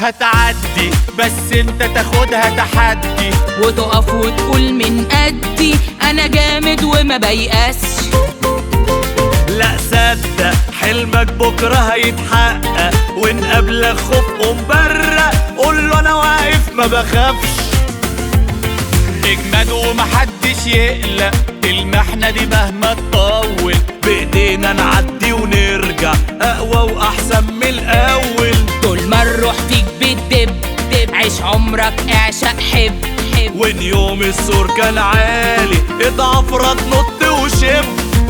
هتعدي بس انت تاخدها تحدي وتقف وتقول من قدي انا جامد وما بيأسش لا صدق حلمك بكرة هيتحقق وان قبلك خوف قوم برق قول له انا واقف ما بخافش اجمد ومحدش يقلق المحنة دي مهما تطول بايدينا نعدي ونرجع اقوى واحسن من الاول طول ما الروح فيك بتدب دب عيش عمرك اعشق حب حب وان يوم السور كان عالي اضعف رد نط وشب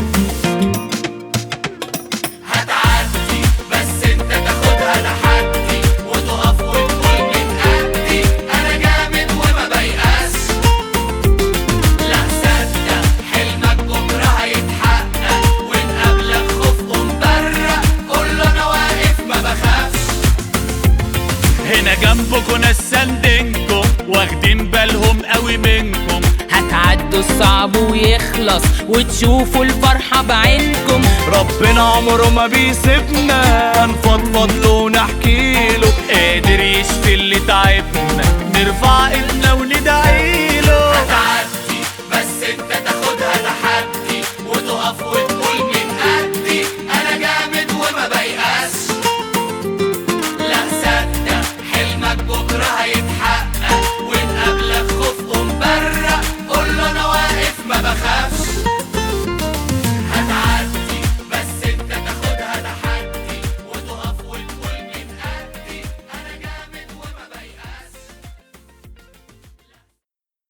هتعدي بس انت تاخدها تحدي وتقف وتقول من قدي انا جامد وما بيأس لا صدق حلمك بكره هيتحقق وان قبلك خوف ومبرق قول له انا واقف ما بخافش هنا جنبكوا ناس ساندينكم واخدين بالهم قوي منكم هتعدوا الصعب ويخلص وتشوفوا الفرحة بعينكم ربنا عمره ما بيسيبنا نفضفض له ونحكي له قادر يشفي اللي تعبنا نرفع ايدنا وندعي